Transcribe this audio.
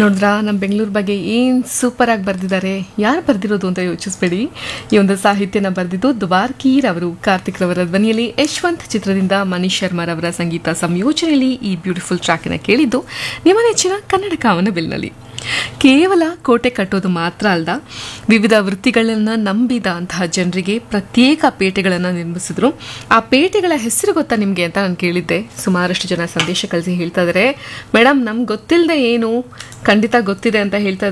ನೋಡಿದ್ರಾ ನಮ್ಮ ಬೆಂಗಳೂರು ಬಗ್ಗೆ ಏನು ಸೂಪರ್ ಆಗಿ ಬರೆದಿದ್ದಾರೆ ಯಾರು ಬರೆದಿರೋದು ಅಂತ ಯೋಚಿಸ್ಬೇಡಿ ಈ ಒಂದು ಸಾಹಿತ್ಯನ ಬರೆದಿದ್ದು ದ್ವಾರ್ಕೀರ್ ಅವರು ಕಾರ್ತಿಕ್ ರವರ ಧ್ವನಿಯಲ್ಲಿ ಯಶವಂತ್ ಚಿತ್ರದಿಂದ ಮನೀಶ್ ಶರ್ಮಾರವರ ಸಂಗೀತ ಸಂಯೋಜನೆಯಲ್ಲಿ ಈ ಬ್ಯೂಟಿಫುಲ್ ಟ್ರ್ಯಾಕನ್ನು ಕೇಳಿದ್ದು ನಿಮ್ಮ ನೆಚ್ಚಿನ ಕನ್ನಡ ಕಾವನ ಬಿಲ್ನಲ್ಲಿ ಕೇವಲ ಕೋಟೆ ಕಟ್ಟೋದು ಮಾತ್ರ ಅಲ್ದ ವಿವಿಧ ವೃತ್ತಿಗಳನ್ನು ನಂಬಿದ ಅಂತಹ ಜನರಿಗೆ ಪ್ರತ್ಯೇಕ ಪೇಟೆಗಳನ್ನು ನಿರ್ಮಿಸಿದ್ರು ಆ ಪೇಟೆಗಳ ಹೆಸರು ಗೊತ್ತಾ ನಿಮಗೆ ಅಂತ ನಾನು ಕೇಳಿದ್ದೆ ಸುಮಾರಷ್ಟು ಜನ ಸಂದೇಶ ಕಳಿಸಿ ಹೇಳ್ತಾ ಇದ್ದಾರೆ ಮೇಡಮ್ ನಮ್ಗೆ ಗೊತ್ತಿಲ್ಲದೆ ಏನು ಖಂಡಿತ ಗೊತ್ತಿದೆ ಅಂತ ಹೇಳ್ತಾ